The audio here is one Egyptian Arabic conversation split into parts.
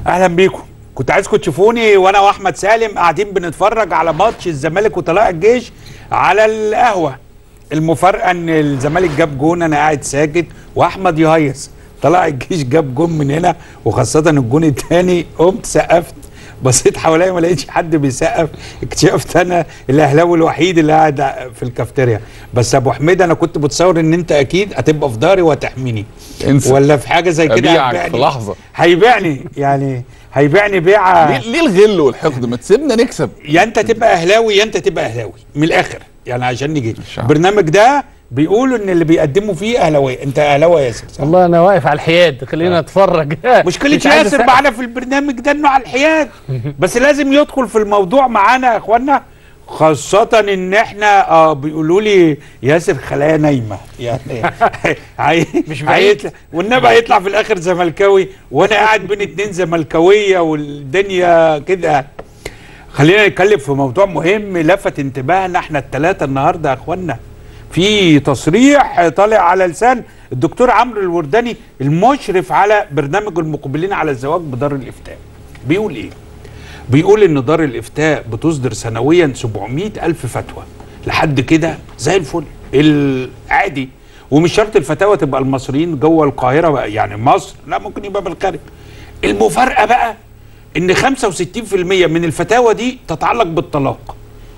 اهلا بيكم كنت عايزكم تشوفوني وانا واحمد سالم قاعدين بنتفرج على ماتش الزمالك وطلائع الجيش على القهوه المفارقه ان الزمالك جاب جون انا قاعد ساكت واحمد يهيص طلائع الجيش جاب جون من هنا وخاصه الجون الثاني قمت سقفت بصيت حواليا ما لقيتش حد بيسقف اكتشفت انا الاهلاوي الوحيد اللي قاعد في الكافتيريا بس ابو حميد انا كنت بتصور ان انت اكيد هتبقى في داري وهتحميني انسى. ولا في حاجه زي كده أبيعك هيبيعني. في لحظة. هيبيعني يعني هيبيعني بيعه ليه, ليه الغل والحقد ما تسيبنا نكسب يا انت تبقى اهلاوي يا انت تبقى اهلاوي من الاخر يعني عشان نجي الشعب. البرنامج ده بيقولوا ان اللي بيقدموا فيه اهلاويه انت اهلاوي يا ياسر صح؟ والله انا واقف على الحياد خلينا نتفرج مشكلة مش عايز ياسر أسقف. معانا في البرنامج ده انه على الحياد بس لازم يدخل في الموضوع معانا يا اخوانا خاصة ان احنا اه بيقولوا لي ياسر خلايا نايمة يعني هي مش بعيد. هيطلع والنبي هيطلع في الاخر زملكاوي وانا قاعد بين اتنين زملكاوية والدنيا كده خلينا نتكلم في موضوع مهم لفت انتباهنا احنا الثلاثة النهاردة يا اخوانا في تصريح طالع على لسان الدكتور عمرو الورداني المشرف على برنامج المقبلين على الزواج بدار الافتاء بيقول ايه بيقول ان دار الافتاء بتصدر سنويا 700 الف فتوى لحد كده زي الفل العادي ومش شرط الفتاوى تبقى المصريين جوه القاهره بقى يعني مصر لا ممكن يبقى بالخارج المفارقه بقى ان 65% من الفتاوى دي تتعلق بالطلاق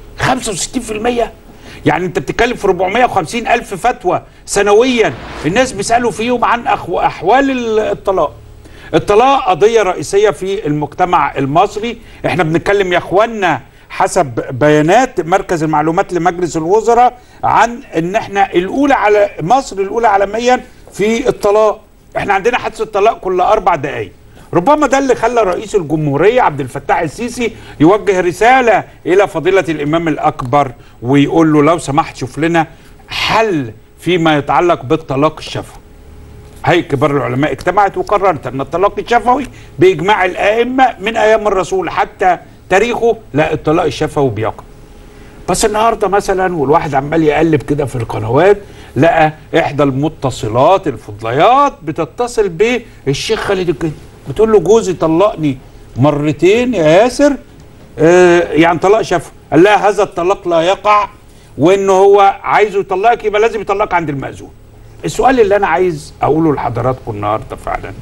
65% يعني انت بتتكلم في 450 الف فتوى سنويا الناس بيسالوا فيهم عن أخو احوال ال- الطلاق الطلاق قضيه رئيسيه في المجتمع المصري احنا بنتكلم يا اخوانا حسب بيانات مركز المعلومات لمجلس الوزراء عن ان احنا الاولى على مصر الاولى عالميا في الطلاق احنا عندنا حادثه طلاق كل اربع دقائق ربما ده اللي خلى رئيس الجمهورية عبد الفتاح السيسي يوجه رسالة إلى فضيلة الإمام الأكبر ويقول له لو سمحت شوف لنا حل فيما يتعلق بالطلاق الشفوي هيئة كبار العلماء اجتمعت وقررت أن الطلاق الشفوي بإجماع الأئمة من أيام الرسول حتى تاريخه لا الطلاق الشفوي بيقع بس النهارده مثلا والواحد عمال يقلب كده في القنوات لقى احدى المتصلات الفضليات بتتصل بالشيخ خالد الجندي بتقول له جوزي طلقني مرتين يا ياسر آه يعني طلاق شفوي قال لها هذا الطلاق لا يقع وان هو عايزه يطلقك يبقى لازم يطلقك عند المأذون السؤال اللي انا عايز اقوله لحضراتكم النهارده فعلا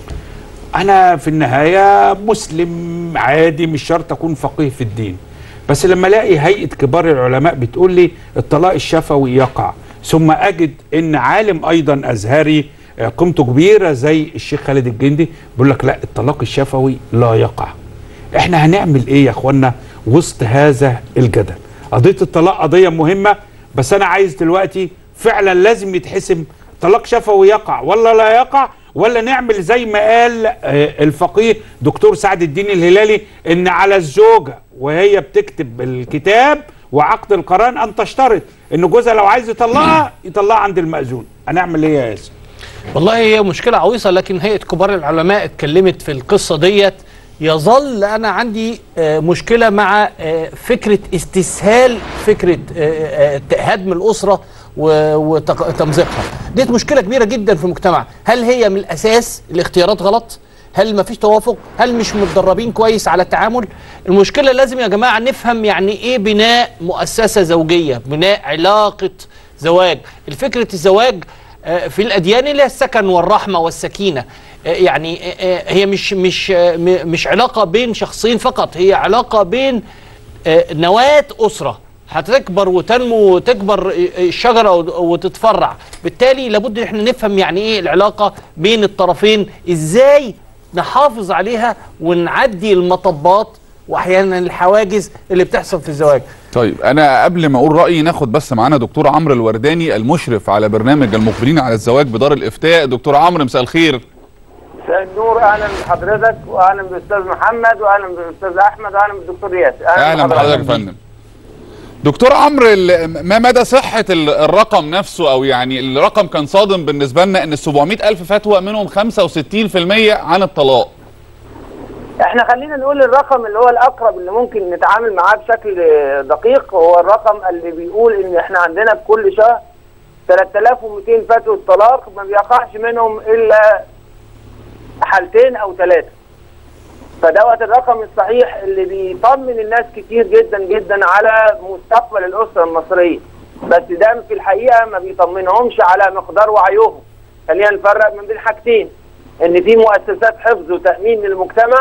انا في النهايه مسلم عادي مش شرط اكون فقيه في الدين بس لما الاقي هيئه كبار العلماء بتقول لي الطلاق الشفوي يقع ثم اجد ان عالم ايضا ازهري آه، قيمته كبيره زي الشيخ خالد الجندي بيقول لك لا الطلاق الشفوي لا يقع احنا هنعمل ايه يا اخوانا وسط هذا الجدل قضيه الطلاق قضيه مهمه بس انا عايز دلوقتي فعلا لازم يتحسم طلاق شفوي يقع ولا لا يقع ولا نعمل زي ما قال آه، الفقيه دكتور سعد الدين الهلالي ان على الزوجه وهي بتكتب الكتاب وعقد القران ان تشترط ان جوزها لو عايز يطلقها يطلقها عند المأذون هنعمل ايه يا ياسر والله هي مشكلة عويصة لكن هيئة كبار العلماء اتكلمت في القصة ديت يظل أنا عندي آه، مشكلة مع آه، فكرة استسهال فكرة آه، آه، هدم الأسرة و- وتمزيقها ديت مشكلة كبيرة جدا في المجتمع هل هي من الأساس الاختيارات غلط؟ هل ما فيش توافق؟ هل مش متدربين كويس على التعامل؟ المشكلة لازم يا جماعة نفهم يعني إيه بناء مؤسسة زوجية بناء علاقة زواج الفكرة الزواج آه، في الاديان اللي هي السكن والرحمه والسكينه آه، يعني آه، آه، هي مش مش آه، م- مش علاقه بين شخصين فقط هي علاقه بين آه، نواه اسره هتكبر وتنمو وتكبر آه، الشجره وت- وتتفرع بالتالي لابد ان احنا نفهم يعني ايه العلاقه بين الطرفين ازاي نحافظ عليها ونعدي المطبات واحيانا الحواجز اللي بتحصل في الزواج طيب انا قبل ما اقول رايي ناخد بس معانا دكتور عمرو الورداني المشرف على برنامج المقبلين على الزواج بدار الافتاء دكتور عمرو مساء الخير مساء النور اهلا بحضرتك واهلا بالاستاذ محمد واهلا بالاستاذ احمد واهلا بالدكتور ياسر اهلا بحضرتك يا فندم دكتور عمرو ال- ما مدى صحة ال- الرقم نفسه او يعني الرقم كان صادم بالنسبة لنا ان ال 700 الف فتوى منهم 65% عن الطلاق احنا خلينا نقول الرقم اللي هو الاقرب اللي ممكن نتعامل معاه بشكل دقيق هو الرقم اللي بيقول ان احنا عندنا في كل شهر 3200 فتوى طلاق ما بيقعش منهم الا حالتين او ثلاثه فدوت الرقم الصحيح اللي بيطمن الناس كتير جدا جدا على مستقبل الاسره المصريه بس ده في الحقيقه ما بيطمنهمش على مقدار وعيهم خلينا نفرق من بين حاجتين ان في مؤسسات حفظ وتامين للمجتمع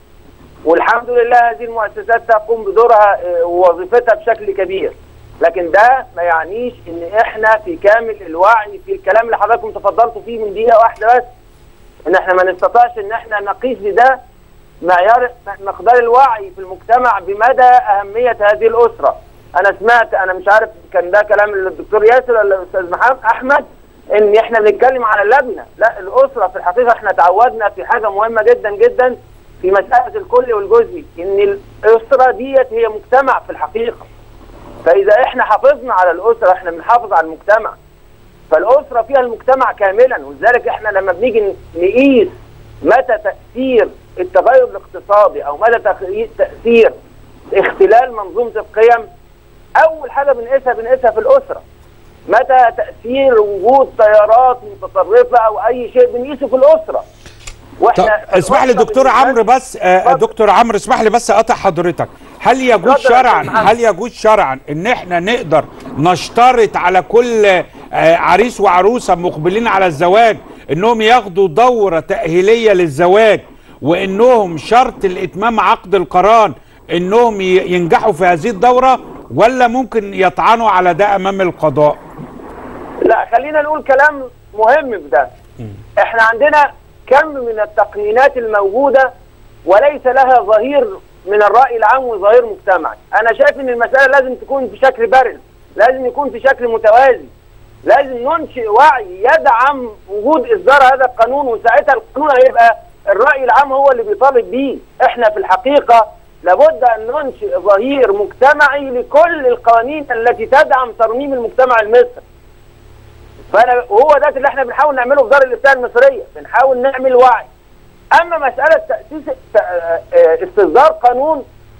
والحمد لله هذه المؤسسات تقوم بدورها آه، ووظيفتها بشكل كبير لكن ده ما يعنيش ان احنا في كامل الوعي في الكلام اللي حضراتكم تفضلتوا فيه من دقيقه واحده بس ان احنا ما نستطيعش ان احنا نقيس بده معيار مقدار الوعي في المجتمع بمدى اهميه هذه الاسره انا سمعت انا مش عارف كان ده كلام الدكتور ياسر ولا الاستاذ محمد احمد ان احنا بنتكلم على اللجنه لا الاسره في الحقيقه احنا تعودنا في حاجه مهمه جدا جدا في مساله الكل والجزئي ان الاسره ديت هي مجتمع في الحقيقه فاذا احنا حافظنا على الاسره احنا بنحافظ على المجتمع فالاسره فيها المجتمع كاملا ولذلك احنا لما بنيجي نقيس متى تاثير التغير الاقتصادي او مدى تغيير- تاثير اختلال منظومه القيم اول حاجه بنقيسها بنقيسها في الاسره متى تاثير وجود تيارات متطرفه او اي شيء بنقيسه في الاسره طب اسمح لي دكتور عمرو بس آه اتفضل. دكتور عمرو اسمح لي بس اقطع حضرتك هل يجوز اتفضل يا شرعا أستاذ محمد. هل يجوز شرعا ان احنا نقدر نشترط على كل آه عريس وعروسه مقبلين على الزواج انهم ياخدوا دوره تاهيليه للزواج وانهم شرط الاتمام عقد القران انهم ي- ينجحوا في هذه الدوره ولا ممكن يطعنوا على ده امام القضاء لا خلينا نقول كلام مهم في ده احنا عندنا كم من التقنينات الموجودة وليس لها ظهير من الرأي العام وظهير مجتمعي انا شايف ان المسألة لازم تكون في شكل بارد لازم يكون في شكل متوازي لازم ننشئ وعي يدعم وجود اصدار هذا القانون وساعتها القانون هيبقى الرأي العام هو اللي بيطالب بيه احنا في الحقيقة لابد ان ننشئ ظهير مجتمعي لكل القوانين التي تدعم ترميم المجتمع المصري فانا وهو ده اللي احنا بنحاول نعمله في دار الافتاء المصريه بنحاول نعمل وعي اما مساله تاسيس ت- آه، آه، استصدار قانون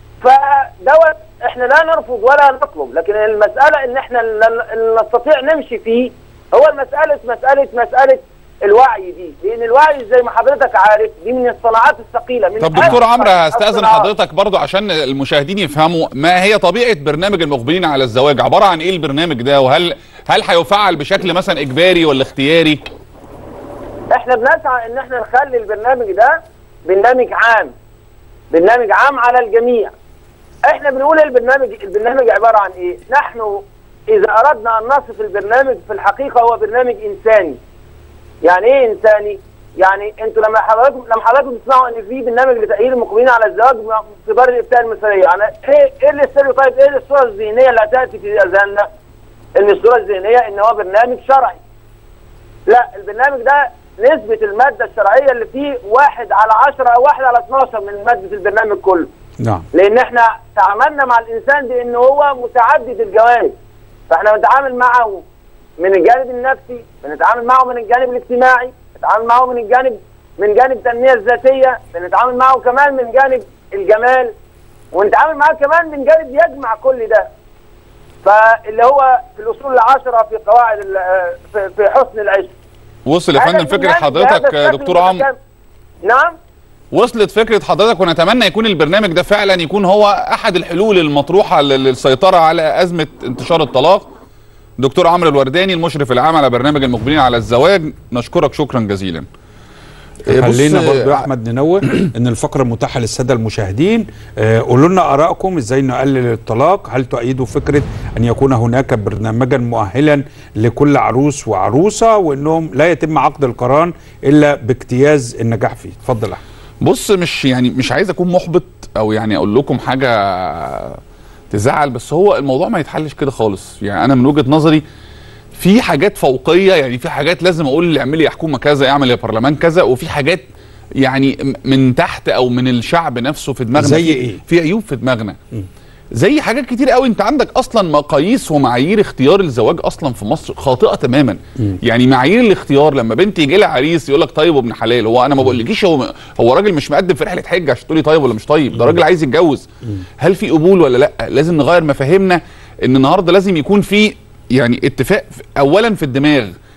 فدوت احنا لا نرفض ولا نطلب لكن المساله ان احنا لا- لا نستطيع نمشي فيه هو المساله مساله مساله الوعي دي لان الوعي زي ما حضرتك عارف دي من الصناعات الثقيله من طب دكتور أكثر عمرو هستأذن الصناعات. حضرتك برضو عشان المشاهدين يفهموا ما هي طبيعة برنامج المقبلين على الزواج عبارة عن ايه البرنامج ده وهل هل هيفعل بشكل مثلا اجباري ولا اختياري احنا بنسعى ان احنا نخلي البرنامج ده برنامج عام برنامج عام على الجميع احنا بنقول البرنامج البرنامج عباره عن ايه نحن اذا اردنا ان نصف البرنامج في الحقيقه هو برنامج انساني يعني ايه انساني يعني انتوا لما حضراتكم لما حضراتكم تسمعوا ان في برنامج لتاهيل المقبلين على الزواج في دار الافتاء المصريه يعني ايه ايه الاستيريوتايب ايه الصوره الذهنيه اللي هتاتي في اذهاننا ان الصوره الذهنيه ان هو برنامج شرعي لا البرنامج ده نسبة المادة الشرعية اللي فيه واحد على عشرة أو واحد على 12 من مادة البرنامج كله نعم لأن احنا تعاملنا مع الإنسان بأن هو متعدد الجوانب فاحنا بنتعامل معه من الجانب النفسي بنتعامل معه من الجانب الاجتماعي بنتعامل معه من الجانب من جانب التنمية الذاتية بنتعامل معه كمان من جانب الجمال ونتعامل معه كمان من جانب يجمع كل ده فاللي هو في الأصول العشرة في قواعد ال- في- في حسن العشق وصل يا هذا فندم فكرة البرنامج حضرتك بهذا الشكل دكتور عمرو المتكامل. نعم وصلت فكرة حضرتك ونتمنى يكون البرنامج ده فعلا يكون هو أحد الحلول المطروحة لل- للسيطرة على أزمة انتشار الطلاق دكتور عمرو الورداني المشرف العام على برنامج المقبلين على الزواج نشكرك شكرا جزيلا إيه، بص، خلينا برضو يا آه، احمد ننوه ان الفقره متاحه للساده المشاهدين آه، قولوا لنا ارائكم ازاي نقلل الطلاق هل تؤيدوا فكره ان يكون هناك برنامجا مؤهلا لكل عروس وعروسه وانهم لا يتم عقد القران الا باجتياز النجاح فيه اتفضل يا احمد بص مش يعني مش عايز اكون محبط او يعني اقول لكم حاجه تزعل بس هو الموضوع ما يتحلش كده خالص يعني انا من وجهه نظري في حاجات فوقيه يعني في حاجات لازم اقول اللي اعملي يا حكومه كذا اعمل يا برلمان كذا وفي حاجات يعني م- من تحت او من الشعب نفسه في دماغنا زي في- إيه؟ في عيوب في دماغنا زي حاجات كتير قوي انت عندك اصلا مقاييس ومعايير اختيار الزواج اصلا في مصر خاطئه تماما يعني معايير الاختيار لما بنت يجي لها عريس يقول لك طيب وابن حلال هو انا ما بقولكيش هو هو راجل مش مقدم في رحله حج عشان تقولي طيب ولا مش طيب ده راجل عايز يتجوز هل في قبول ولا لا لازم نغير مفاهيمنا ان النهارده لازم يكون في يعني اتفاق في- اولا في الدماغ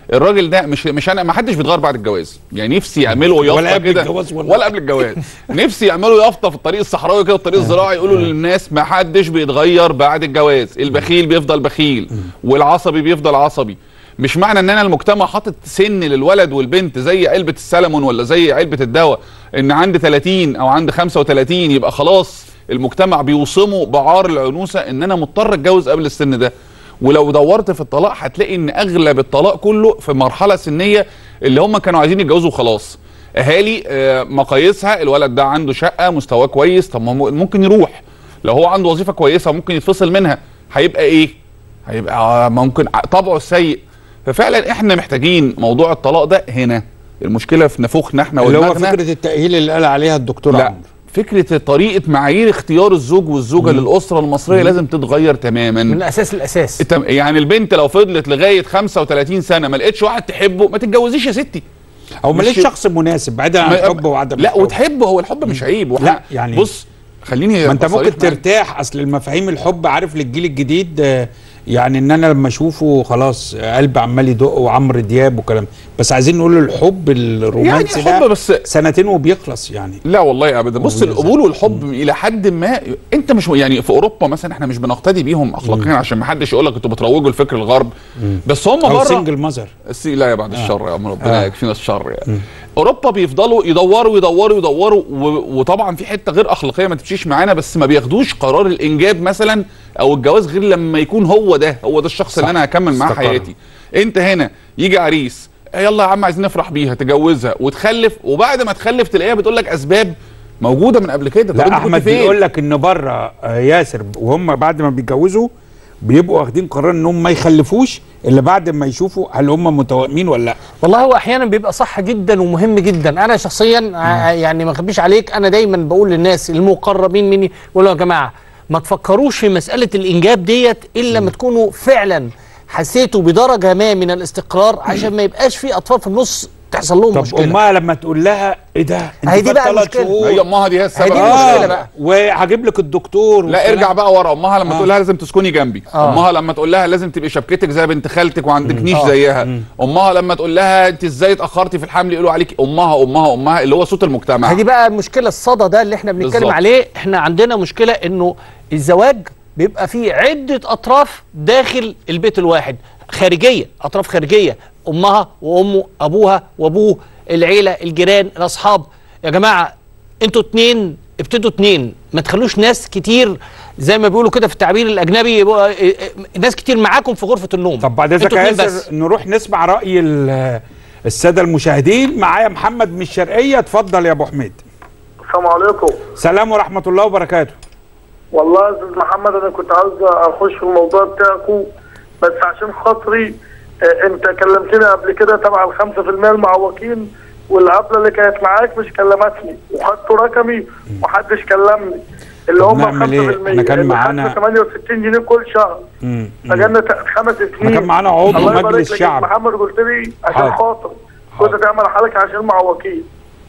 الراجل ده مش مش انا ما حدش بيتغير بعد الجواز يعني نفسي يعملوا يافطه ولا قبل كده الجواز والله. ولا قبل الجواز نفسي يعملوا يافطه في الطريق الصحراوي كده الطريق الزراعي يقولوا للناس ما حدش بيتغير بعد الجواز البخيل بيفضل بخيل والعصبي بيفضل عصبي مش معنى ان انا المجتمع حاطط سن للولد والبنت زي علبه السلمون ولا زي علبه الدواء ان عند 30 او عند 35 يبقى خلاص المجتمع بيوصمه بعار العنوسه ان انا مضطر اتجوز قبل السن ده ولو دورت في الطلاق هتلاقي ان اغلب الطلاق كله في مرحله سنيه اللي هم كانوا عايزين يتجوزوا خلاص اهالي آه، مقاييسها الولد ده عنده شقه مستواه كويس طب ما هو ممكن يروح لو هو عنده وظيفه كويسه ممكن يتفصل منها هيبقى ايه هيبقى آه، ممكن طبعه السيء ففعلا احنا محتاجين موضوع الطلاق ده هنا المشكله في نفوخنا احنا اللي هو ودماغنا فكره التاهيل اللي قال عليها الدكتور لا عمرو فكره طريقه معايير اختيار الزوج والزوجه للاسره المصريه لازم تتغير تماما من اساس الاساس التم- يعني البنت لو فضلت لغايه 35 سنه ما لقيتش واحد تحبه ما تتجوزيش يا ستي او ما مش- لقيتش شخص مناسب بعيدا عن ما- الحب وعدم لا الحب. وتحبه هو الحب مش عيب وح- لا، يعني- بص خليني ما انت أبقى ممكن صريح معاك. ترتاح اصل المفاهيم الحب عارف للجيل الجديد آه، يعني ان انا لما اشوفه خلاص آه، قلبي عمال يدق وعمرو دياب وكلام بس عايزين نقول الحب الرومانسي يعني حب ده بس سنتين وبيخلص يعني لا والله ابدا بص والله القبول والحب الى حد ما انت مش يعني في اوروبا مثلا احنا مش بنقتدي بيهم اخلاقيا عشان ما حدش يقول لك انتوا بتروجوا لفكر الغرب بس هم او بره سنجل ماذر السي لا يا بعد الشر يا عم ربنا آه. يكفينا الشر يعني اوروبا بيفضلوا يدوروا يدوروا يدوروا و- وطبعا في حته غير اخلاقيه ما تمشيش معانا بس ما بياخدوش قرار الانجاب مثلا او الجواز غير لما يكون هو ده هو ده الشخص اللي صح. انا هكمل معاه استقر. حياتي انت هنا يجي عريس يلا يا عم عايزين نفرح بيها تجوزها وتخلف وبعد ما تخلف تلاقيها بتقول لك اسباب موجوده من قبل كده طب لا انت احمد كنت فين بيقول لك ان بره آه، ياسر وهم بعد ما بيتجوزوا بيبقوا واخدين قرار انهم ما يخلفوش الا بعد ما يشوفوا هل هم متوائمين ولا لا والله هو احيانا بيبقى صح جدا ومهم جدا انا شخصيا ع- يعني ما اخبيش عليك انا دايما بقول للناس المقربين مني بقول لهم يا جماعه ما تفكروش في مساله الانجاب ديت الا لما تكونوا فعلا حسيتوا بدرجه ما من الاستقرار عشان ما يبقاش في اطفال في النص تحصل لهم طب مشكله امها لما تقول لها ايه ده انت هي دي فات بقى تلات المشكلة. شهور. هي امها دي هي السبب هي دي آه. المشكلة بقى. وهجيب لك الدكتور لا والكلام. ارجع بقى ورا امها لما آه. تقول لها لازم تسكني جنبي آه. امها لما تقول لها لازم تبقي شبكتك زي بنت خالتك وما عندكنيش آه. زيها امها لما تقول لها انت ازاي اتاخرتي في الحمل يقولوا عليك امها امها امها اللي هو صوت المجتمع هذه بقى المشكله الصدى ده اللي احنا بنتكلم بالظبط. عليه احنا عندنا مشكله انه الزواج بيبقى فيه عده اطراف داخل البيت الواحد خارجيه اطراف خارجيه امها وامه ابوها وابوه العيله الجيران الاصحاب يا جماعه انتوا اتنين ابتدوا اتنين ما تخلوش ناس كتير زي ما بيقولوا كده في التعبير الاجنبي يبقوا اه، اه، ناس كتير معاكم في غرفه النوم طب بعد اذنك انتوا يا اتنين ياسر نروح نسمع راي ال- الساده المشاهدين معايا محمد من الشرقيه اتفضل يا ابو حميد السلام عليكم سلام ورحمه الله وبركاته والله يا استاذ محمد انا كنت عاوز اخش في الموضوع بتاعكم بس عشان خاطري آه، انت كلمتني قبل كده تبع ال 5% المعوقين والعبله اللي كانت معاك مش كلمتني وخدتوا رقمي ومحدش كلمني اللي طب هم 5% نعمل إيه؟ إحنا كان اللي معانا- خدوا 68 جنيه كل شهر مم. فجالنا ت- خمس سنين كان معانا عضو الله يبارك مجلس لك يا شعب. محمد قلت لي عشان حاضر. خاطر كنت تعمل حالك عشان معوقين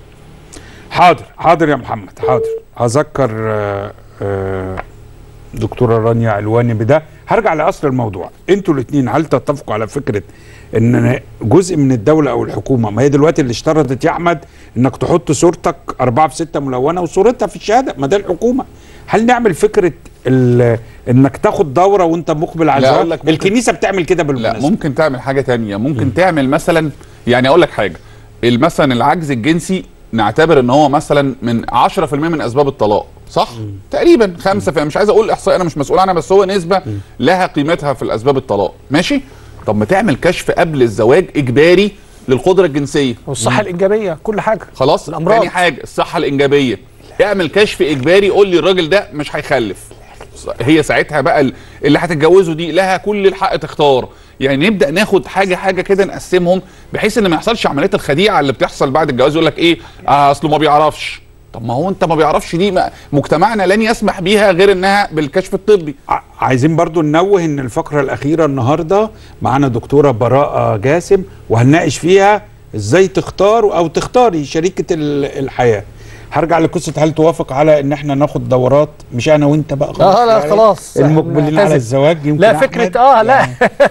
حاضر حاضر يا محمد حاضر هذكر آه، آه، دكتوره رانيا علواني بده هرجع لاصل الموضوع انتوا الاثنين هل تتفقوا على فكره ان جزء من الدوله او الحكومه ما هي دلوقتي اللي اشترطت يا احمد انك تحط صورتك أربعة في ستة ملونه وصورتها في الشهاده ما ده الحكومه هل نعمل فكره ال- انك تاخد دوره وانت مقبل على لا، أقول الزواج لك ممكن- الكنيسه بتعمل كده لا بالمناسبه ممكن تعمل حاجه تانية ممكن تعمل مثلا يعني اقول لك حاجه مثلا العجز الجنسي نعتبر ان هو مثلا من 10% من اسباب الطلاق صح تقريبا 5 مش عايز اقول احصائيه انا مش مسؤول عنها بس هو نسبه لها قيمتها في الاسباب الطلاق ماشي طب ما تعمل كشف قبل الزواج اجباري للقدره الجنسيه والصحه الانجابيه كل حاجه خلاص الأمراض. تاني حاجه الصحه الانجابيه اعمل كشف اجباري قول لي الراجل ده مش هيخلف هي ساعتها بقى ال- اللي هتتجوزه دي لها كل الحق تختار يعني نبدا ناخد حاجه حاجه كده نقسمهم بحيث ان ما يحصلش عمليه الخديعه اللي بتحصل بعد الجواز يقول لك ايه آه اصله ما بيعرفش طب ما هو انت ما بيعرفش دي ما مجتمعنا لن يسمح بيها غير انها بالكشف الطبي ع- عايزين برضو ننوه ان الفقرة الاخيرة النهاردة معانا دكتورة براءة جاسم وهنناقش فيها ازاي تختار او تختاري شريكة ال- الحياة هرجع لقصه هل توافق على ان احنا ناخد دورات مش انا وانت بقى اه لا خلاص المقبلين على نعتزل. الزواج يمكن لا أحمد فكره اه لا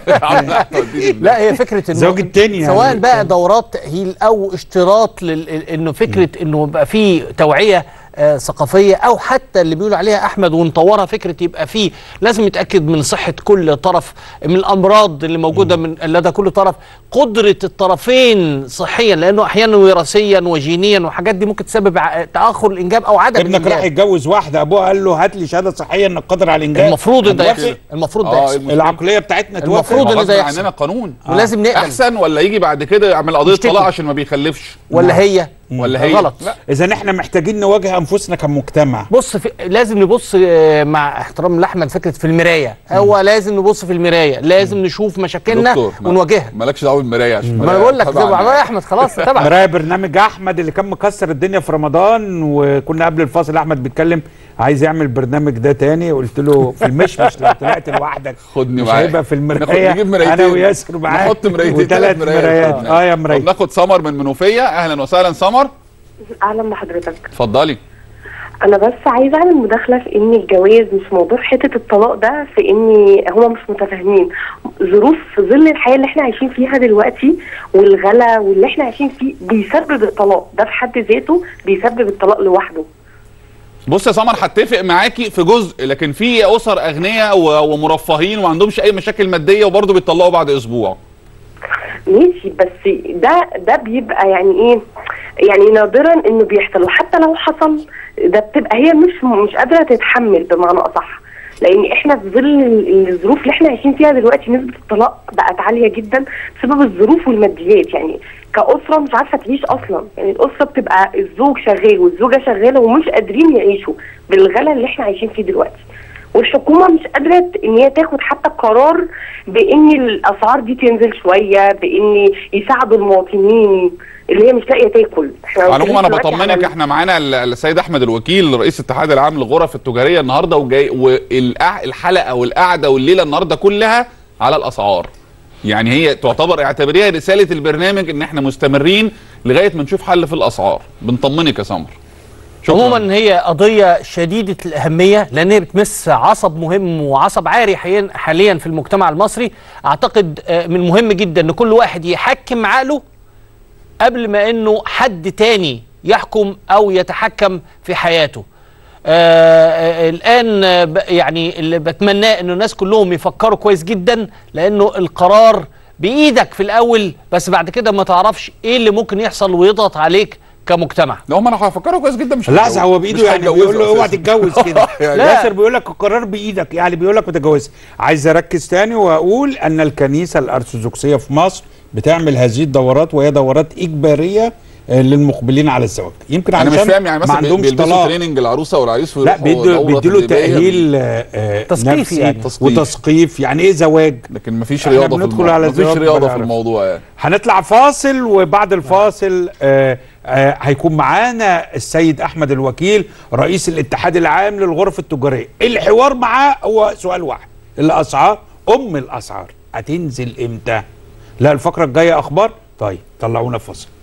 لا لا هي فكره انه زوج التاني سواء يعني. بقى دورات تاهيل او اشتراط لل... انه فكره انه يبقى في توعيه آه ثقافيه او حتى اللي بيقول عليها احمد ونطورها فكره يبقى في لازم يتاكد من صحه كل طرف من الامراض اللي موجوده من لدى كل طرف قدره الطرفين صحيا لانه احيانا وراثيا وجينيا وحاجات دي ممكن تسبب ع- تاخر الانجاب او عدم ابنك راح الانجاب يتجوز واحده ابوه قال له هات لي شهاده صحيه انك قادر على الانجاب المفروض ان ده هتوافق؟ يحصل المفروض ده اه يحصل المشكلة. العقليه بتاعتنا توافق المفروض ان غصب ده يحصل عننا قانون ولازم نقبل احسن ولا يجي بعد كده يعمل قضيه يشتكوا. طلاق عشان ما بيخلفش ولا هي ولا هي غلط لا اذا احنا محتاجين نواجه انفسنا كمجتمع بص في لازم نبص آه، مع احترام لاحمد فكره في المرايه هو لازم نبص في المرايه لازم نشوف مشاكلنا دكتور، ما- ونواجهها مالكش دعوه بالمرايه عشان ما انا بقول لك زي طبعاً. ما يا احمد خلاص تبع مرايا برنامج احمد اللي كان مكسر الدنيا في رمضان وكنا قبل الفاصل احمد بيتكلم عايز يعمل البرنامج ده تاني قلت له في المشمش لو طلعت لوحدك خدني مش معاك هيبقى في ناخد- المرايه نجيب مرايتين انا وياسر معاك نحط مرايتين وثلاث ثلاث مرايات مرايات خدنا. اه يا طب مرايه ناخد سمر من منوفيه اهلا وسهلا سمر اهلا بحضرتك اتفضلي انا بس عايزه اعمل مداخله في ان الجواز مش موضوع حته الطلاق ده في ان هما مش متفاهمين ظروف في ظل الحياه اللي احنا عايشين فيها دلوقتي والغلا واللي احنا عايشين فيه بيسبب الطلاق ده في حد ذاته بيسبب الطلاق لوحده بص يا سمر هتفق معاكي في جزء لكن في اسر اغنياء و- ومرفهين وما عندهمش اي مشاكل ماديه وبرضه بيطلقوا بعد اسبوع ماشي بس ده ده بيبقى يعني ايه يعني نادرا انه بيحصل وحتى لو حصل ده بتبقى هي مش مش قادره تتحمل بمعنى اصح لان احنا في ظل ال- الظروف اللي احنا عايشين فيها دلوقتي نسبه الطلاق بقت عاليه جدا بسبب الظروف والماديات يعني كأسرة مش عارفة تعيش أصلا يعني الأسرة بتبقى الزوج شغال والزوجة شغالة ومش قادرين يعيشوا بالغلا اللي احنا عايشين فيه دلوقتي والحكومة مش قادرة إن هي تاخد حتى قرار بإن الأسعار دي تنزل شوية بإن يساعدوا المواطنين اللي هي مش لاقية تاكل احنا على العموم انا دلوقتي بطمنك على- احنا معانا ال- السيد احمد الوكيل رئيس الاتحاد العام للغرف التجاريه النهارده وجاي والحلقه والقعده والليله النهارده كلها على الاسعار يعني هي تعتبر اعتبريها رساله البرنامج ان احنا مستمرين لغايه ما نشوف حل في الاسعار بنطمنك يا سمر شكراً. عموما هي قضيه شديده الاهميه لان هي بتمس عصب مهم وعصب عاري حاليا حاليا في المجتمع المصري اعتقد آه، من مهم جدا ان كل واحد يحكم عقله قبل ما انه حد تاني يحكم او يتحكم في حياته آه آه، الان آه، ب- يعني اللي بتمناه انه الناس كلهم يفكروا كويس جدا لانه القرار بايدك في الاول بس بعد كده ما تعرفش ايه اللي ممكن يحصل ويضغط عليك كمجتمع لو هم انا هفكروا كويس جدا مش لحظه هو هيتجوزوا. بايده مش يعني هيتجوزوا بيقول له اوعى أساساً. تتجوز كده يعني لا. ياسر بيقول لك القرار بايدك يعني بيقول لك ما تتجوزش عايز اركز تاني واقول ان الكنيسه الارثوذكسيه في مصر بتعمل هذه الدورات وهي دورات اجباريه آه، للمقبلين على الزواج يمكن انا مش علشان فاهم يعني ما مثلا عندهمش بيلبسوا طلاق تريننج العروسه والعريس لا ويروحوا بيدوا دورة بيدوا له تدريبية تاهيل آه، آه، تثقيفي نفسي يعني. تثقيف. وتثقيف يعني ايه زواج لكن مفيش إحنا رياضه في بندخل الموضوع على مفيش الزواج رياضه في بالعربي. الموضوع يعني هنطلع فاصل وبعد الفاصل آه آه هيكون معانا السيد احمد الوكيل رئيس الاتحاد العام للغرف التجاريه الحوار معاه هو سؤال واحد الاسعار ام الاسعار هتنزل امتى لا الفقره الجايه اخبار طيب طلعونا فاصل